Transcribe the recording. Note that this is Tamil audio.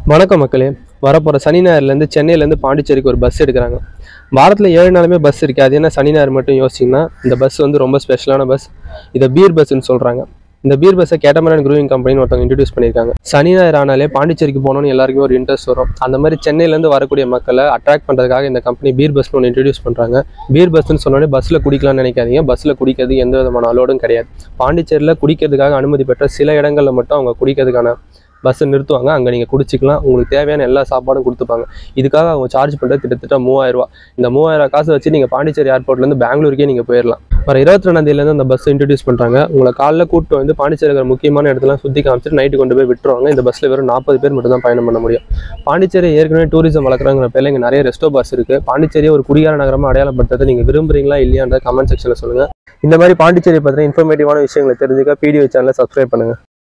வணக்கம் மக்களே வரப்போகிற சனி ஞாயிறுலேருந்து சென்னையிலேருந்து பாண்டிச்சேரிக்கு ஒரு பஸ் எடுக்கிறாங்க வாரத்தில் ஏழு நாளுமே பஸ் இருக்குது அது என்ன சனி ஞாயிறு மட்டும் யோசிச்சிங்கன்னா இந்த பஸ் வந்து ரொம்ப ஸ்பெஷலான பஸ் இதை பீர் பஸ்ன்னு சொல்கிறாங்க இந்த பீர் பஸ்ஸை கேட்டமரன் குரூவிங் கம்பெனின்னு ஒருத்தவங்க இன்ட்ரடியூஸ் பண்ணியிருக்காங்க சனி ஞாயிறு ஆனாலே பாண்டிச்சேரிக்கு போகணும்னு எல்லாருக்குமே ஒரு இன்ட்ரெஸ்ட் வரும் அந்த மாதிரி சென்னையிலேருந்து வரக்கூடிய மக்களை அட்ராக்ட் பண்ணுறதுக்காக இந்த கம்பெனி பீர் பஸ்னு ஒன்று இன்ட்ரடியூஸ் பண்ணுறாங்க பீர் பஸ்ன்னு சொன்னோடனே பஸ்ஸில் குடிக்கலாம்னு நினைக்காதீங்க பஸ்ஸில் குடிக்கிறது எந்த விதமான அலோடும் கிடையாது பாண்டிச்சேரியில் குடிக்கிறதுக்காக அனுமதி பெற்ற சில இடங்களில் மட்டும் அவங்க குடிக்கிறதுக்கான பஸ்ஸை நிறுத்துவாங்க அங்கே நீங்கள் குடிச்சிக்கலாம் உங்களுக்கு தேவையான எல்லா சாப்பாடும் கொடுத்துப்பாங்க இதுக்காக அவங்க சார்ஜ் பண்ணுறது கிட்டத்தட்ட மூவாயிரம் ரூபா இந்த மூவாயிரம் காசு வச்சு நீங்கள் பாண்டிச்சேரி ஏர்போர்ட்லேருந்து பெங்களூருக்கே நீங்கள் போயிடலாம் வர இருபத்தி ரெண்டாந்தேதியிலேருந்து அந்த பஸ் இன்ட்ரடியூஸ் பண்ணுறாங்க உங்களை காலைல கூப்பிட்டு வந்து பாண்டிச்சேரி இருக்கிற முக்கியமான இடத்துல சுற்றி காமிச்சிட்டு நைட்டு கொண்டு போய் விட்டுருவாங்க இந்த பஸ்ஸில் வெறும் நாற்பது பேர் மட்டும் தான் பயணம் பண்ண முடியும் பாண்டிச்சேரி ஏற்கனவே டூரிசம் வளர்க்குறாங்கிற பேரில் இங்கே நிறைய ரெஸ்டோ பஸ் இருக்குது பாண்டிச்சேரியை ஒரு குடிகார நகரமாக அடையாளப்படுத்துறது நீங்கள் விரும்புறீங்களா இல்லையான்ற கமெண்ட் செக்ஷனில் சொல்லுங்கள் இந்த மாதிரி பாண்டிச்சேரி பற்றின இன்ஃபர்மேட்டிவான விஷயங்களை தெரிஞ்சுக்க பிடிஓ சேனலை சப்ஸ்கிரைப் பண்ணுங்கள்